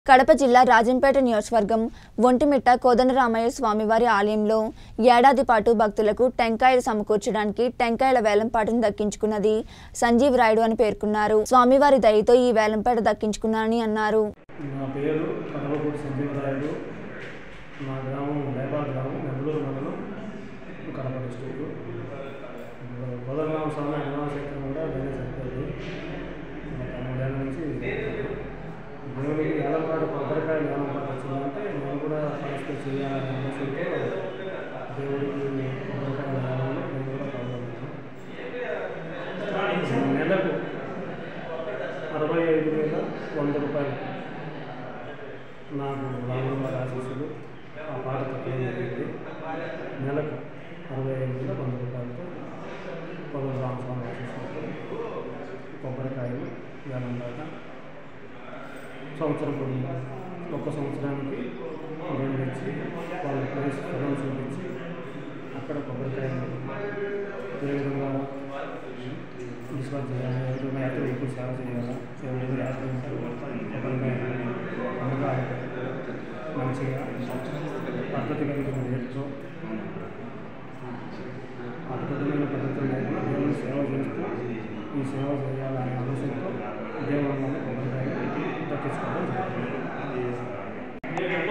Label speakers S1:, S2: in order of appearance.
S1: కడప జిల్లా రాజంపేట నియోజకవర్గం ఒంటిమిట్ట కోదండరామయ్య స్వామివారి ఆలయంలో ఏడాది పాటు భక్తులకు టెంకాయలు సమకూర్చడానికి టెంకాయల వేలంపాటను దక్కించుకున్నది సంజీవ్ రాయుడు అని పేర్కొన్నారు స్వామివారి దయతో ఈ వేలంపాట దక్కించుకున్నానని అన్నారు
S2: నా పేరు కడవపూడి సంజీవరాయుడు నా గ్రామం డైబాల్ గ్రామం నెల్లూరు మండలం కడప డిస్టిక్ కోదరరామ స్వామి అన్నవాసక్రం కూడా నేనే సరిపోయింది మూడేళ్ళ నుంచి దేవుడికి ఏలంపాటు కొబ్బరికాయలు ఏలంపాటు వచ్చిందంటే నేను కూడా పార్టిసిపేట్ చేయాలనే ఆలోచనతో దేవుడికి కొబ్బరికాయలు వేయాలని నేను కూడా పాల్గొన్నాను నెలకు అరవై ఐదు వేల వంద రూపాయలు నాకు రామమ్మ ఆశీస్సులు ఆ పాట తక్కువ జరిగింది నెలకు అరవై ఐదు వేల వంద రూపాయలతో పొలం రామస్వామి ఆశీస్సులతో కొబ్బరికాయలు వేలం దాకా సంవత్సరం పొడి ఒక్క సంవత్సరానికి రెండు వచ్చి వాళ్ళ ప్లేస్ పొలం చూపించి అక్కడ కొబ్బరికాయలు ఏ విధంగా డిస్కస్ చేయాలి ఏ విధంగా యాత్రికులకు సేవ చేయాలా ఏ విధంగా యాత్రికులు కొబ్బరికాయలు అమ్మకాలు మంచిగా పద్ధతి కలిగిన రేట్తో అద్భుతమైన పద్ధతులు లేకుండా దేవుని సేవ చేస్తూ ఈ సేవ చేయాలనే ఆలోచనతో దేవుడు మన కొబ్బరికాయలు దక్కించుకోవడం జరిగింది